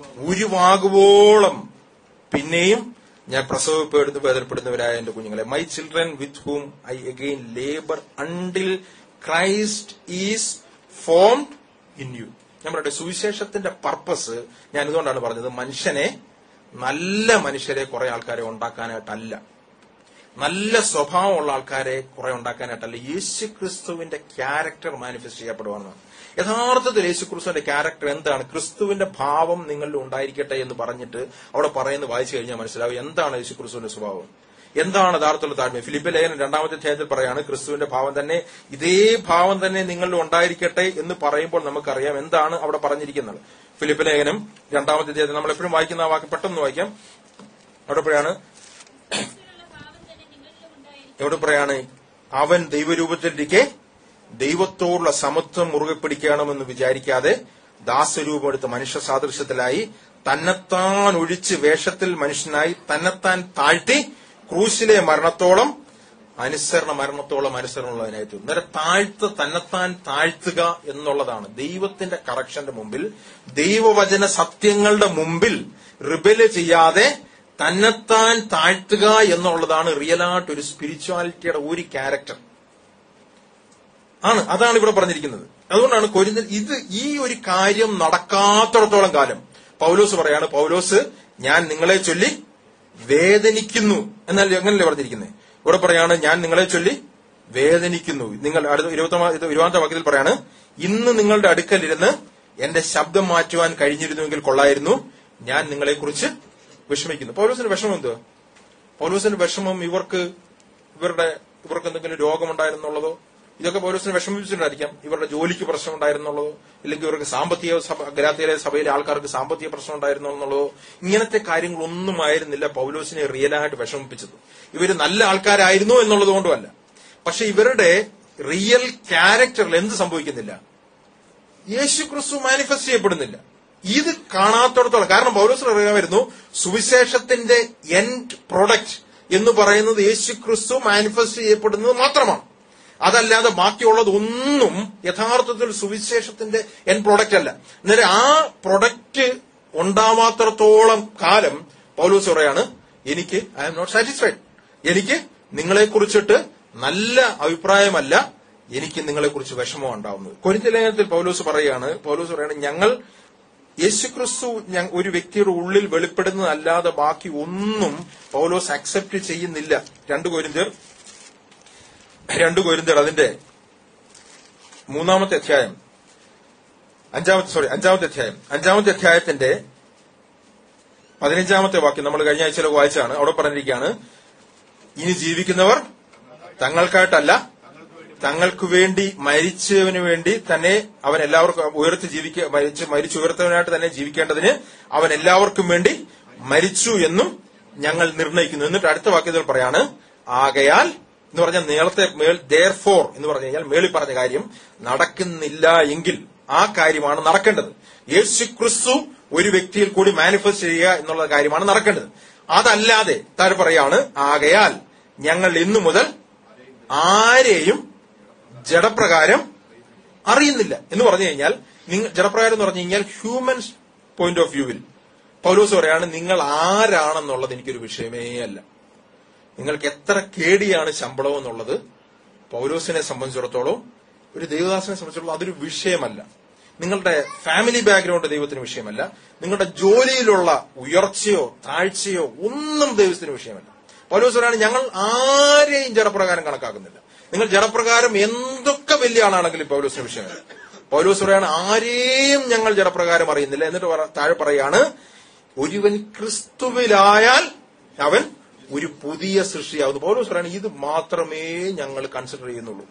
ഉരുവാകുവോളം പിന്നെയും ഞാൻ പ്രസവപ്പെടുന്ന വേദനപ്പെടുന്നവരായ എന്റെ കുഞ്ഞുങ്ങളെ my children with whom I again labour until Christ is formed in you ഞാൻ പറയട്ടെ സുവിശേഷത്തിന്റെ പർപ്പസ് ഞാൻ ഇതുകൊണ്ടാണ് പറഞ്ഞത് മനുഷ്യനെ നല്ല മനുഷ്യരെ കുറെ ആൾക്കാരെ ഉണ്ടാക്കാനായിട്ടല്ല നല്ല സ്വഭാവമുള്ള ആൾക്കാരെ കുറെ ഉണ്ടാക്കാനായിട്ടല്ല യേശു ക്രിസ്തുവിന്റെ ക്യാരക്ടർ മാനിഫെസ്റ്റ് ചെയ്യപ്പെടുവാണെന്നാണ് യഥാർത്ഥത്തിൽ യേശു ക്രിസ്തുവിന്റെ ക്യാരക്ടർ എന്താണ് ക്രിസ്തുവിന്റെ ഭാവം നിങ്ങളിൽ ഉണ്ടായിരിക്കട്ടെ എന്ന് പറഞ്ഞിട്ട് അവിടെ പറയുന്നത് വായിച്ചു കഴിഞ്ഞാൽ മനസ്സിലാവും എന്താണ് യേശു ക്രിസ്തുവിന്റെ സ്വഭാവം എന്താണ് യഥാർത്ഥത്തിലുള്ള താഴ്മ ഫിലിപ്പ് ലേഖനം രണ്ടാമത്തെ അധ്യായത്തിൽ പറയാണ് ക്രിസ്തുവിന്റെ ഭാവം തന്നെ ഇതേ ഭാവം തന്നെ നിങ്ങളിൽ ഉണ്ടായിരിക്കട്ടെ എന്ന് പറയുമ്പോൾ നമുക്കറിയാം എന്താണ് അവിടെ പറഞ്ഞിരിക്കുന്നത് ഫിലിപ്പ് ലേഖനം രണ്ടാമത്തെ അധ്യായത്തിൽ നമ്മൾ എപ്പോഴും വായിക്കുന്ന ആ വാക്ക് പെട്ടെന്ന് വായിക്കാം അവിടെ പറയാണ് ക്രിസ്തുവിനുള്ള ഭാവം തന്നെ നിങ്ങളിലും ഉണ്ടായിരിക്കും എവിടെ പറയാണ് അവൻ ദൈവരൂപത്തിലിരിക്കെ ദൈവത്തോടുള്ള സമത്വം മുറുകെ പിടിക്കണമെന്ന് വിചാരിക്കാതെ ദാസരൂപമെടുത്ത മനുഷ്യ സാദൃശ്യത്തിലായി തന്നെത്താൻ ഒഴിച്ച് വേഷത്തിൽ മനുഷ്യനായി തന്നെത്താൻ താഴ്ത്തി ക്രൂശിലെ മരണത്തോളം അനുസരണ മരണത്തോളം അനുസരണമുള്ളതിനായി തീർന്നു നേരെ താഴ്ത്ത തന്നെത്താൻ താഴ്ത്തുക എന്നുള്ളതാണ് ദൈവത്തിന്റെ കറക്ഷന്റെ മുമ്പിൽ ദൈവവചന സത്യങ്ങളുടെ മുമ്പിൽ റിബല് ചെയ്യാതെ തന്നെത്താൻ താഴ്ത്തുക എന്നുള്ളതാണ് റിയലായിട്ട് ഒരു സ്പിരിച്വാലിറ്റിയുടെ ഒരു ക്യാരക്ടർ ആണ് അതാണ് ഇവിടെ പറഞ്ഞിരിക്കുന്നത് അതുകൊണ്ടാണ് കൊരിന്ത ഇത് ഈ ഒരു കാര്യം നടക്കാത്തിടത്തോളം കാലം പൗലോസ് പറയാണ് പൗലോസ് ഞാൻ നിങ്ങളെ ചൊല്ലി വേദനിക്കുന്നു എന്നാൽ എങ്ങനല്ലേ പറഞ്ഞിരിക്കുന്നത് ഇവിടെ പറയാണ് ഞാൻ നിങ്ങളെ ചൊല്ലി വേദനിക്കുന്നു നിങ്ങൾ അടുത്ത ഇരുപത്തി ഇരുപതാമത്തെ വാക്യത്തിൽ പറയാണ് ഇന്ന് നിങ്ങളുടെ അടുക്കലിരുന്ന് എന്റെ ശബ്ദം മാറ്റുവാൻ കഴിഞ്ഞിരുന്നുവെങ്കിൽ കൊള്ളായിരുന്നു ഞാൻ നിങ്ങളെക്കുറിച്ച് വിഷമിക്കുന്നു പൗലോസിന്റെ വിഷമം എന്തുവാ പൗലോസിന്റെ വിഷമം ഇവർക്ക് ഇവരുടെ ഇവർക്ക് എന്തെങ്കിലും രോഗമുണ്ടായിരുന്നുള്ളതോ ഇതൊക്കെ പൗലോസിനെ വിഷമിപ്പിച്ചിട്ടുണ്ടായിരിക്കാം ഇവരുടെ ജോലിക്ക് പ്രശ്നം ഉണ്ടായിരുന്നുള്ളതോ ഇല്ലെങ്കിൽ ഇവർക്ക് സാമ്പത്തിക സഭ ഗലാത്തിയിലെ സഭയിലെ ആൾക്കാർക്ക് സാമ്പത്തിക പ്രശ്നം ഉണ്ടായിരുന്നു എന്നുള്ളതോ ഇങ്ങനത്തെ കാര്യങ്ങളൊന്നും ആയിരുന്നില്ല പൗലോസിനെ റിയലായിട്ട് വിഷമിപ്പിച്ചത് ഇവര് നല്ല ആൾക്കാരായിരുന്നു എന്നുള്ളത് കൊണ്ടുമല്ല പക്ഷെ ഇവരുടെ റിയൽ ക്യാരക്ടറിൽ എന്ത് സംഭവിക്കുന്നില്ല യേശു ക്രിസ്തു മാനിഫെസ്റ്റ് ചെയ്യപ്പെടുന്നില്ല ഇത് കാണാത്തോടത്തോളം കാരണം പൗലോസ് അറിയാമായിരുന്നു സുവിശേഷത്തിന്റെ എൻഡ് പ്രൊഡക്റ്റ് എന്ന് പറയുന്നത് യേശു ക്രിസ്തു മാനിഫെസ്റ്റ് ചെയ്യപ്പെടുന്നത് മാത്രമാണ് അതല്ലാതെ ബാക്കിയുള്ളത് ഒന്നും യഥാർത്ഥത്തിൽ സുവിശേഷത്തിന്റെ എൻ പ്രൊഡക്റ്റ് അല്ല അന്നേരം ആ പ്രൊഡക്റ്റ് ഉണ്ടാവാത്രത്തോളം കാലം പൗലോസ് പറയാണ് എനിക്ക് ഐ ആം നോട്ട് സാറ്റിസ്ഫൈഡ് എനിക്ക് നിങ്ങളെ കുറിച്ചിട്ട് നല്ല അഭിപ്രായമല്ല എനിക്ക് നിങ്ങളെ കുറിച്ച് വിഷമം ഉണ്ടാവുന്നത് കൊരിന്ത ലേഖനത്തിൽ പൗലോസ് പറയാണ് പൗലോസ് പറയാണ് ഞങ്ങൾ യേശുക്രിസ്തു ഞ- ഒരു വ്യക്തിയുടെ ഉള്ളിൽ വെളിപ്പെടുന്നതല്ലാതെ ബാക്കി ഒന്നും പൗലോസ് അക്സെപ്റ്റ് ചെയ്യുന്നില്ല രണ്ടു കോരിന്തിയർ രണ്ടു കോരിന്തിയർ അതിന്റെ മൂന്നാമത്തെ അധ്യായം അഞ്ചാമത്തെ സോറി അഞ്ചാമത്തെ അധ്യായം അഞ്ചാമത്തെ അധ്യായത്തിന്റെ പതിനഞ്ചാമത്തെ വാക്യം നമ്മൾ കഴിഞ്ഞ ആഴ്ചയിലൊക്കെ വായിച്ചാണ് അവിടെ പറഞ്ഞിരിക്കുകയാണ് ഇനി ജീവിക്കുന്നവർ തങ്ങൾക്കായിട്ടല്ല തങ്ങൾക്ക് വേണ്ടി മരിച്ചവന് വേണ്ടി തന്നെ അവൻ എല്ലാവർക്കും ഉയർത്തി ജീവിക്ക മരിച്ച് മരിച്ചു ഉയർത്തവനായിട്ട് തന്നെ ജീവിക്കേണ്ടതിന് അവൻ എല്ലാവർക്കും വേണ്ടി മരിച്ചു എന്നും ഞങ്ങൾ നിർണയിക്കുന്നു എന്നിട്ട് അടുത്ത വാക്യത്തിൽ പറയാണ് ആകയാൽ എന്ന് പറഞ്ഞാൽ നേരത്തെ മേൽ ദർ ഫോർ എന്ന് പറഞ്ഞു കഴിഞ്ഞാൽ മേളിൽ പറഞ്ഞ കാര്യം നടക്കുന്നില്ല എങ്കിൽ ആ കാര്യമാണ് നടക്കേണ്ടത് യേശു ക്രിസ്തു ഒരു വ്യക്തിയിൽ കൂടി മാനിഫെസ്റ്റ് ചെയ്യുക എന്നുള്ള കാര്യമാണ് നടക്കേണ്ടത് അതല്ലാതെ താഴെ പറയാണ് ആകയാൽ ഞങ്ങൾ ഇന്നു മുതൽ ആരെയും ജഡപ്രകാരം അറിയുന്നില്ല എന്ന് പറഞ്ഞു കഴിഞ്ഞാൽ നിങ്ങൾ ജഡപ്രകാരം എന്ന് പറഞ്ഞു കഴിഞ്ഞാൽ ഹ്യൂമൻസ് പോയിന്റ് ഓഫ് വ്യൂവിൽ പൗലോസ് പറയാണ് നിങ്ങൾ ആരാണെന്നുള്ളത് എനിക്കൊരു വിഷയമേ അല്ല നിങ്ങൾക്ക് എത്ര കേടിയാണ് ശമ്പളം എന്നുള്ളത് പൗലോസിനെ സംബന്ധിച്ചിടത്തോളം ഒരു ദേവദാസിനെ സംബന്ധിച്ചിടത്തോളം അതൊരു വിഷയമല്ല നിങ്ങളുടെ ഫാമിലി ബാക്ക്ഗ്രൗണ്ട് ദൈവത്തിന് വിഷയമല്ല നിങ്ങളുടെ ജോലിയിലുള്ള ഉയർച്ചയോ താഴ്ചയോ ഒന്നും ദൈവത്തിന് വിഷയമല്ല പൗലോസ് പറയാണ് ഞങ്ങൾ ആരെയും ജഡപ്രകാരം കണക്കാക്കുന്നില്ല നിങ്ങൾ ജഡപ്രകാരം എന്തൊക്കെ വലിയ ആളാണെങ്കിലും പൗലോസിന് വിഷയമല്ല പൗലോസ് പറയാണ് ആരെയും ഞങ്ങൾ ജഡപ്രകാരം അറിയുന്നില്ല എന്നിട്ട് പറ- താഴെ പറയാണ് ഒരുവൻ ക്രിസ്തുവിലായാൽ അവൻ ഒരു പുതിയ സൃഷ്ടിയാവുന്നു പൗലോസ് പറയാണ് ഇത് മാത്രമേ ഞങ്ങൾ കൺസിഡർ ചെയ്യുന്നുള്ളൂ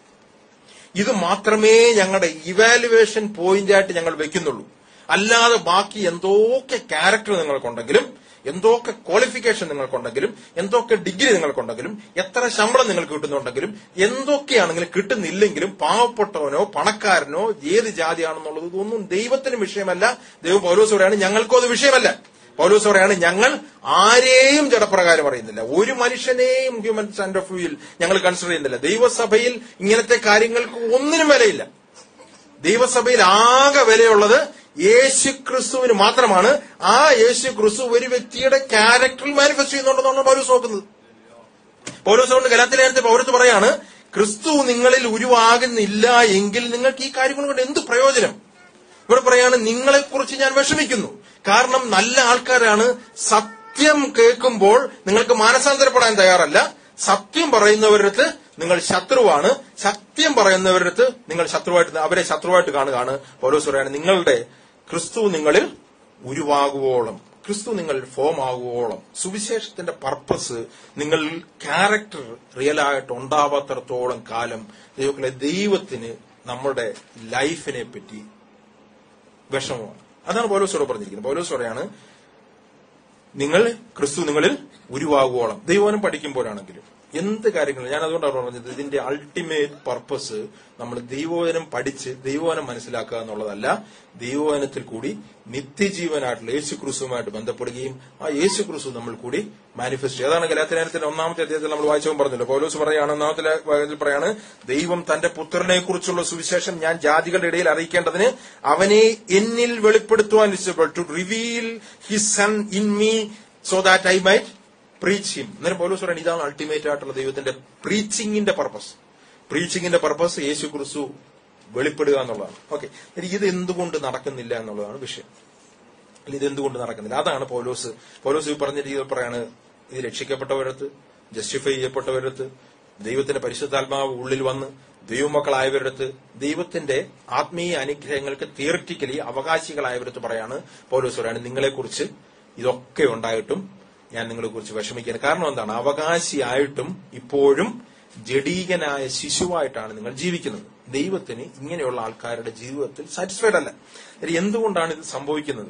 ഇത് മാത്രമേ ഞങ്ങളുടെ ഇവാലുവേഷൻ പോയിന്റ് ആയിട്ട് ഞങ്ങൾ വെക്കുന്നുള്ളൂ അല്ലാതെ ബാക്കി എന്തൊക്കെ ക്യാരക്ടർ നിങ്ങൾക്കുണ്ടെങ്കിലും എന്തൊക്കെ ക്വാളിഫിക്കേഷൻ നിങ്ങൾക്കുണ്ടെങ്കിലും എന്തൊക്കെ ഡിഗ്രി നിങ്ങൾക്കുണ്ടെങ്കിലും എത്ര ശമ്പളം നിങ്ങൾക്ക് കിട്ടുന്നുണ്ടെങ്കിലും എന്തൊക്കെയാണെങ്കിലും കിട്ടുന്നില്ലെങ്കിലും പാവപ്പെട്ടവനോ പണക്കാരനോ ഏത് ജാതിയാണെന്നുള്ളത് ഇതൊന്നും ദൈവത്തിന് വിഷയമല്ല ദൈവം പൗലോസ് പറയാണ് ഞങ്ങൾക്കും അത് വിഷയമല്ല പൗലോസ് പറയാണ് ഞങ്ങൾ ആരെയും ജഡപ്രകാരം അറിയുന്നില്ല ഒരു മനുഷ്യനെയും ഹ്യൂമൻ സ്റ്റാൻഡ് ഓഫ് വ്യൂയിൽ ഞങ്ങൾ കൺസിഡർ ചെയ്യുന്നില്ല ദൈവസഭയിൽ ഇങ്ങനത്തെ കാര്യങ്ങൾക്ക് ഒന്നിനും വിലയില്ല ദൈവസഭയിൽ ആകെ വിലയുള്ളത് യേശു ക്രിസ്തുവിന് മാത്രമാണ് ആ യേശു ക്രിസ്തു ഒരു വ്യക്തിയുടെ ക്യാരക്ടറിൽ മാനിഫെസ്റ്റ് ചെയ്യുന്നുണ്ടെന്നാണ് പൗലോസ് നോക്കുന്നത് പൗലോസ് കൊണ്ട് ഗലാത്തിലേഖനത്തെ പൗരത്ത് പറയാണ് ക്രിസ്തു നിങ്ങളിൽ ഉരുവാകുന്നില്ല എങ്കിൽ നിങ്ങൾക്ക് ഈ കാര്യങ്ങൾ കൊണ്ട് എന്ത് പ്രയോജനം ഇവിടെ പറയാണ് നിങ്ങളെക്കുറിച്ച് ഞാൻ വിഷമിക്കുന്നു കാരണം നല്ല ആൾക്കാരാണ് സത്യം കേൾക്കുമ്പോൾ നിങ്ങൾക്ക് മാനസാന്തരപ്പെടാൻ തയ്യാറല്ല സത്യം പറയുന്നവരടുത്ത് നിങ്ങൾ ശത്രുവാണ് സത്യം പറയുന്നവരടുത്ത് നിങ്ങൾ ശത്രുവായിട്ട് അവരെ ശത്രുവായിട്ട് കാണുകയാണ് പൗലോസ് പറയാണ് നിങ്ങളുടെ ക്രിസ്തു നിങ്ങളിൽ ഉരുവാകുവോളം ക്രിസ്തു നിങ്ങൾ ഫോം ആകുവോളം സുവിശേഷത്തിന്റെ പർപ്പസ് നിങ്ങൾ ക്യാരക്ടർ റിയൽ ആയിട്ട് ഉണ്ടാവാത്തടത്തോളം കാലം ദൈവങ്ങളെ ദൈവത്തിന് നമ്മുടെ ലൈഫിനെ പറ്റി വിഷമമാണ് അതാണ് പൗലോസോട് പറഞ്ഞിരിക്കുന്നത് പൗലോസ് പറയാണ് നിങ്ങൾ ക്രിസ്തു നിങ്ങളിൽ ഉരുവാകുവോളം ദൈവവനം പഠിക്കുമ്പോഴാണെങ്കിലും എന്ത് കാര്യങ്ങളും ഞാൻ അതുകൊണ്ടാണ് പറഞ്ഞത് ഇതിന്റെ അൾട്ടിമേറ്റ് പർപ്പസ് നമ്മൾ ദൈവവനം പഠിച്ച് ദൈവവനം മനസ്സിലാക്കുക എന്നുള്ളതല്ല ദൈവവനത്തിൽ കൂടി നിത്യജീവനായിട്ടുള്ള യേശു ക്രിസ്തുവുമായിട്ട് ബന്ധപ്പെടുകയും ആ യേശു ക്രിസ്തു നമ്മൾ കൂടി മാനിഫെസ്റ്റ് ചെയ്യും അതാണ് ഗലാത്തിനത്തിന്റെ ഒന്നാമത്തെ അധ്യായത്തിൽ നമ്മൾ വായിച്ചവും പറഞ്ഞല്ലോ പൗലോസ് പറയാണ് ഒന്നാമത്തെ ഭാഗത്തിൽ പറയാണ് ദൈവം തന്റെ പുത്രനെ കുറിച്ചുള്ള സുവിശേഷം ഞാൻ ജാതികളുടെ ഇടയിൽ അറിയിക്കേണ്ടതിന് അവനെ എന്നിൽ വെളിപ്പെടുത്തുവാൻ to reveal his son in me so that I might preach him അന്നേരം പൗലോസ് പറയുന്നത് ഇതാണ് അൾട്ടിമേറ്റ് ആയിട്ടുള്ള ദൈവത്തിന്റെ പ്രീച്ചിങ്ങിന്റെ പർപ്പസ് പ്രീച്ചിങ്ങിന്റെ പർപ്പസ് യേശു ക്രിസ്തു വെളിപ്പെടുക എന്നുള്ളതാണ് ഓക്കെ ഇത് എന്തുകൊണ്ട് നടക്കുന്നില്ല എന്നുള്ളതാണ് വിഷയം അല്ല ഇത് എന്തുകൊണ്ട് നടക്കുന്നില്ല അതാണ് പൗലോസ് പൗലോസ് ഈ പറഞ്ഞ രീതിയിൽ പറയാണ് ഇത് രക്ഷിക്കപ്പെട്ടവരടുത്ത് ജസ്റ്റിഫൈ ചെയ്യപ്പെട്ടവരടുത്ത് ദൈവത്തിന്റെ പരിശുദ്ധാത്മാവ് ഉള്ളിൽ വന്ന് ദൈവമക്കളായവരടുത്ത് ദൈവത്തിന്റെ ആത്മീയ അനുഗ്രഹങ്ങൾക്ക് തിയററ്റിക്കലി അവകാശികളായവരടുത്ത് പറയാണ് പൗലോസ് പറയാണ് നിങ്ങളെക്കുറിച്ച് ഇതൊക്കെ ഉണ്ടായിട്ടും ഞാൻ നിങ്ങളെ കുറിച്ച് വിഷമിക്കാൻ കാരണം എന്താണ് അവകാശിയായിട്ടും ഇപ്പോഴും ജഡീകനായ ശിശുവായിട്ടാണ് നിങ്ങൾ ജീവിക്കുന്നത് ദൈവത്തിന് ഇങ്ങനെയുള്ള ആൾക്കാരുടെ ജീവിതത്തിൽ സാറ്റിസ്ഫൈഡ് അല്ല ഇനി എന്തുകൊണ്ടാണ് ഇത് സംഭവിക്കുന്നത്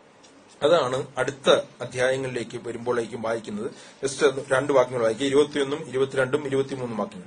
അതാണ് അടുത്ത അധ്യായങ്ങളിലേക്ക് വരുമ്പോഴേക്കും വായിക്കുന്നത് ജസ്റ്റ് രണ്ട് വാക്യങ്ങൾ വായിക്കുക ഇരുപത്തിയൊന്നും ഇരുപത്തിരണ്ടും ഇരുപത്തിമൂന്നും വാക്യങ്ങൾ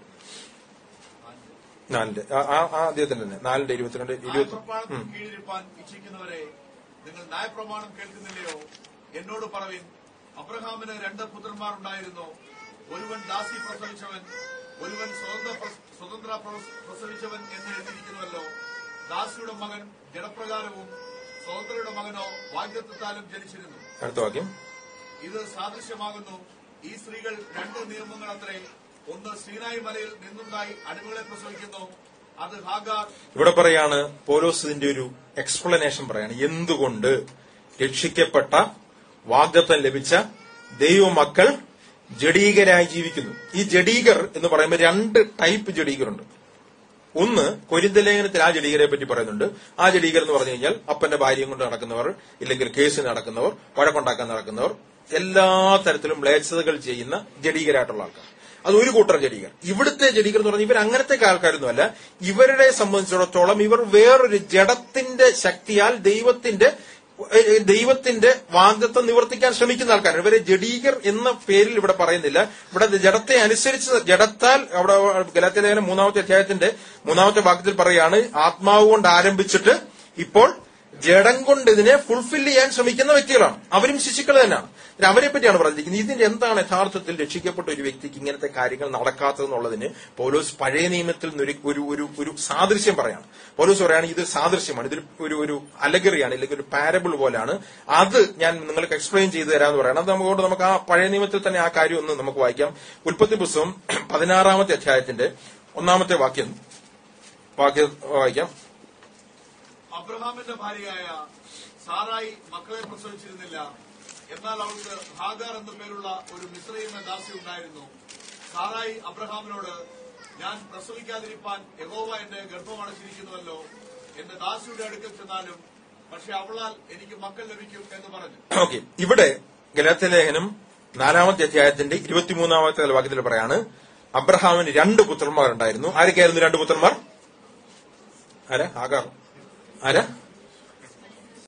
നാലിന്റെ ആ- ആ ആ അദ്ദേഹത്തിന്റെ തന്നെ നാലിന്റെ ഇരുപത്തിരണ്ട് ഇരുപത്തി ന്യായപ്രമാണത്തിന് കീഴിലിരിപ്പാൻ ഇച്ഛിക്കുന്നവരെ നിങ്ങൾ ന്യായപ്രമാണം കേൾക്കുന്നില്ലയോ എന്നോട് പറവിൻ അബ്രഹാമിന് രണ്ട് പുത്രന്മാർ ഉണ്ടായിരുന്നു ഒരുവൻ ദാസി പ്രസവിച്ചവൻ ഒരുവൻ സ്വതന്ത്ര പ്രസ- സ്വതന്ത്ര പ്രസ- പ്രസവിച്ചവൻ എന്ന് എഴുതിയിരിക്കുന്നുവല്ലോ ദാസിയുടെ മകൻ ജനപ്രകാരവും സ്വതന്ത്രയുടെ മകനോ വാഗ്ദത്വത്താലും ജനിച്ചിരുന്നു അടുത്ത വാക്യം ഇത് സാദൃശ്യമാകുന്നു ഈ സ്ത്രീകൾ രണ്ട് നിയമങ്ങൾ അത്രേ ഒന്ന് സീനായി മലയിൽ നിന്നുണ്ടായി അടിമകളെ പ്രസവിക്കുന്നു അത് ഹാഗാർ ഇവിടെ പറയാണ് പോലോസ് ഇതിന്റെ ഒരു എക്സ്പ്ലനേഷൻ പറയാണ് എന്തുകൊണ്ട് രക്ഷിക്കപ്പെട്ട വാഗ്ദത്തം ലഭിച്ച ദൈവമക്കൾ ജഡീകരായി ജീവിക്കുന്നു ഈ ജഡീകർ എന്ന് പറയുമ്പോൾ രണ്ട് ടൈപ്പ് ജഡീകരുണ്ട് ഒന്ന് കൊരിന്ത ലേഖനത്തിൽ ആ ജഡീകരെ പറ്റി പറയുന്നുണ്ട് ആ ജഡീകർ എന്ന് പറഞ്ഞു കഴിഞ്ഞാൽ അപ്പന്റെ ഭാര്യയും കൊണ്ട് നടക്കുന്നവർ ഇല്ലെങ്കിൽ കേസിൽ നടക്കുന്നവർ വഴക്കുണ്ടാക്കാൻ നടക്കുന്നവർ എല്ലാ തരത്തിലും മ്ലേച്ഛതകൾ ചെയ്യുന്ന ജഡീകരായിട്ടുള്ള ആൾക്കാർ അത് ഒരു കൂട്ടർ ജഡീകർ ഇവിടുത്തെ ജഡീകർ എന്ന് പറഞ്ഞാൽ ഇവർ അങ്ങനത്തെ ആൾക്കാരൊന്നുമല്ല ഇവരുടെ സംബന്ധിച്ചിടത്തോളം ഇവർ വേറൊരു ജഡത്തിന്റെ ശക്തിയാൽ ദൈവത്തിന്റെ ഏഹ് ദൈവത്തിന്റെ വാഗ്ദത്വം നിവർത്തിക്കാൻ ശ്രമിക്കുന്ന ആൾക്കാരാണ് ഇവരെ ജഡീകർ എന്ന പേരിൽ ഇവിടെ പറയുന്നില്ല ഇവിടെ ജഡത്തെ അനുസരിച്ച് ജഡത്താൽ അവിടെ ഗലാത്യ ലേഖനം മൂന്നാമത്തെ അധ്യായത്തിന്റെ മൂന്നാമത്തെ വാക്യത്തിൽ പറയാണ് ആത്മാവ് കൊണ്ട് ആരംഭിച്ചിട്ട് ഇപ്പോൾ ജഡം കൊണ്ട് ഇതിനെ ഫുൾഫിൽ ചെയ്യാൻ ശ്രമിക്കുന്ന വ്യക്തികളാണ് അവരും ശിശുക്കൾ തന്നെയാണ് ഇതിന് അവരെ പറ്റിയാണ് പറഞ്ഞിരിക്കുന്നത് ഇതിന്റെ എന്താണ് യഥാർത്ഥത്തിൽ രക്ഷിക്കപ്പെട്ട ഒരു വ്യക്തിക്ക് ഇങ്ങനത്തെ കാര്യങ്ങൾ നടക്കാത്തതെന്നുള്ളതിന് പൗലോസ് പഴയ നിയമത്തിൽ നിന്നൊരു ഒരു ഒരു ഒരു സാദൃശ്യം പറയാണ് പൗലോസ് പറയാണ് ഇത് സാദൃശ്യമാണ് ഇതൊരു ഒരു ഒരു അലഗറിയാണ് അല്ലെങ്കിൽ ഒരു പാരബിൾ പോലെയാണ് അത് ഞാൻ നിങ്ങൾക്ക് എക്സ്പ്ലെയിൻ ചെയ്തു തരാമെന്ന് പറയണം അത് നമുക്ക് നമുക്ക് ആ പഴയ നിയമത്തിൽ തന്നെ ആ കാര്യം ഒന്ന് നമുക്ക് വായിക്കാം ഉൽപ്പത്തി പുസ്തകം പതിനാറാമത്തെ അധ്യായത്തിന്റെ ഒന്നാമത്തെ വാക്യം വാക്യം വായിക്കാം അബ്രഹാമിന്റെ ഭാര്യയായ സാറായി മക്കളെ പ്രസവിച്ചിരുന്നില്ല എന്നാൽ അവൾക്ക് ഹാഗാർ എന്നു പേരുള്ള ഒരു മിശ്രയിമ ദാസി ഉണ്ടായിരുന്നു സാറായി അബ്രഹാമിനോട് ഞാൻ പ്രസവിക്കാതിരിപ്പാൻ യഹോവ എന്റെ ഗർഭം അടച്ചിരിക്കുന്നുവല്ലോ എന്റെ ദാസിയുടെ അടുക്കൽ ചെന്നാലും പക്ഷെ അവളാൽ എനിക്ക് മക്കൾ ലഭിക്കും എന്ന് പറഞ്ഞു ഓക്കെ ഇവിടെ ഗലാത്യ ലേഖനം നാലാമത്തെ അധ്യായത്തിന്റെ ഇരുപത്തിമൂന്നാമത്തെ വാക്യത്തിൽ പറയാണ് അബ്രഹാമിന് രണ്ട് പുത്രന്മാരുണ്ടായിരുന്നു ആരൊക്കെയായിരുന്നു രണ്ട് പുത്രന്മാർ ആരാ ആകാർ ആരാ